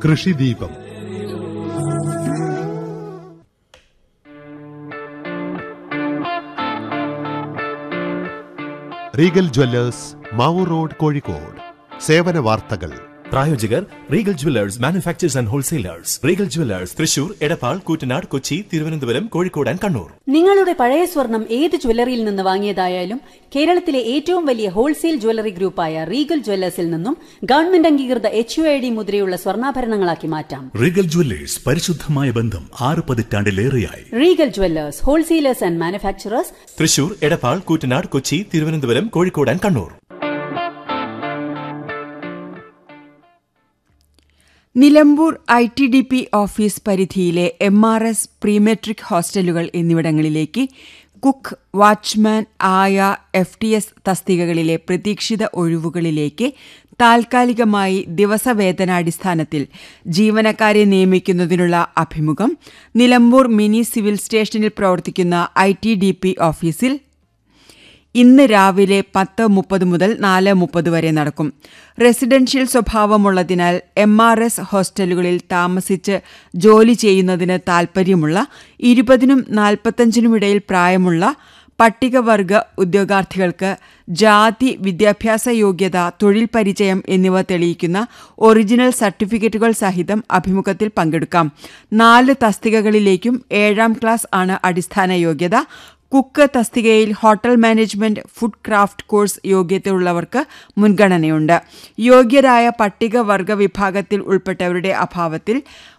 കൃഷിദീപം Regal jewellers Mavoor road Kozhikode സേവന വാർത്തകൾ പ്രായോജകർ Regal jewellers manufacturers and wholesalers Regal jewellers Thrissur Edappal Koottanad Kochi Thiruvananthapuram Kozhikode and Kannur നിങ്ങളുടെ പഴയ സ്വർണം ഏത് ജ്വല്ലറിയിൽ നിന്ന് വാങ്ങിയതായാലും കേരളത്തിലെ ഏറ്റവും വലിയ ഹോൾസെയിൽ ജ്വല്ലറി ഗ്രൂപ്പായ റീഗൽ ജ്വല്ലേഴ്സിൽ നിന്നും ഗവൺമെന്റ് അംഗീകൃത എച്ച് യു ഐ ഡി മുദ്രയുള്ള സ്വർണ്ണാഭരണങ്ങളാക്കി മാറ്റാം റീഗൽ ജ്വല്ലേഴ്സ് പരിശുദ്ധമായ ബന്ധം ആറ് പതിറ്റാണ്ടിലേറെയായി Regal jewellers wholesalers and manufacturers Thrissur Edappal Koottanad Kochi Thiruvananthapuram Kozhikode and Kannur Nilambur I T D P office പരിധിയിലെ എം ആർ എസ് പ്രീമെട്രിക് ഹോസ്റ്റലുകൾ എന്നിവിടങ്ങളിലേക്ക് കുക്ക് വാച്ച്മാൻ ആയ എഫ് ടി എസ് തസ്തികകളിലെ പ്രതീക്ഷിത ഒഴിവുകളിലേക്ക് താൽക്കാലികമായി ദിവസവേതനാടിസ്ഥാനത്തിൽ ജീവനക്കാരെ നിയമിക്കുന്നതിനുള്ള അഭിമുഖം നിലമ്പൂർ മിനി സിവിൽ സ്റ്റേഷനിൽ പ്രവർത്തിക്കുന്ന ഐ ടി ഡി പി ഓഫീസിൽ ഇന്ന് രാവിലെ പത്ത് മുപ്പത് മുതൽ നാല് മുപ്പത് വരെ നടക്കും റെസിഡൻഷ്യൽ സ്വഭാവമുള്ളതിനാൽ എം ആർ എസ് ഹോസ്റ്റലുകളിൽ താമസിച്ച് ജോലി ചെയ്യുന്നതിന് താൽപ്പര്യമുള്ള ഇരുപതിനും നാൽപ്പത്തഞ്ചിനുമിടയിൽ പ്രായമുള്ള പട്ടികവർഗ ഉദ്യോഗാർത്ഥികൾക്ക് ജാതി വിദ്യാഭ്യാസ യോഗ്യത തൊഴിൽ പരിചയം എന്നിവ തെളിയിക്കുന്ന ഒറിജിനൽ സർട്ടിഫിക്കറ്റുകൾ സഹിതം അഭിമുഖത്തിൽ പങ്കെടുക്കാം നാല് തസ്തികകളിലേക്കും ഏഴാം ക്ലാസ് ആണ് അടിസ്ഥാന യോഗ്യത കുക്ക് തസ്തികയിൽ hotel management food craft course യോഗ്യതയുള്ളവർക്ക് മുൻഗണനയുണ്ട് യോഗ്യരായ പട്ടികവർഗ വിഭാഗത്തിൽ ഉൾപ്പെട്ടവരുടെ അഭാവത്തിൽ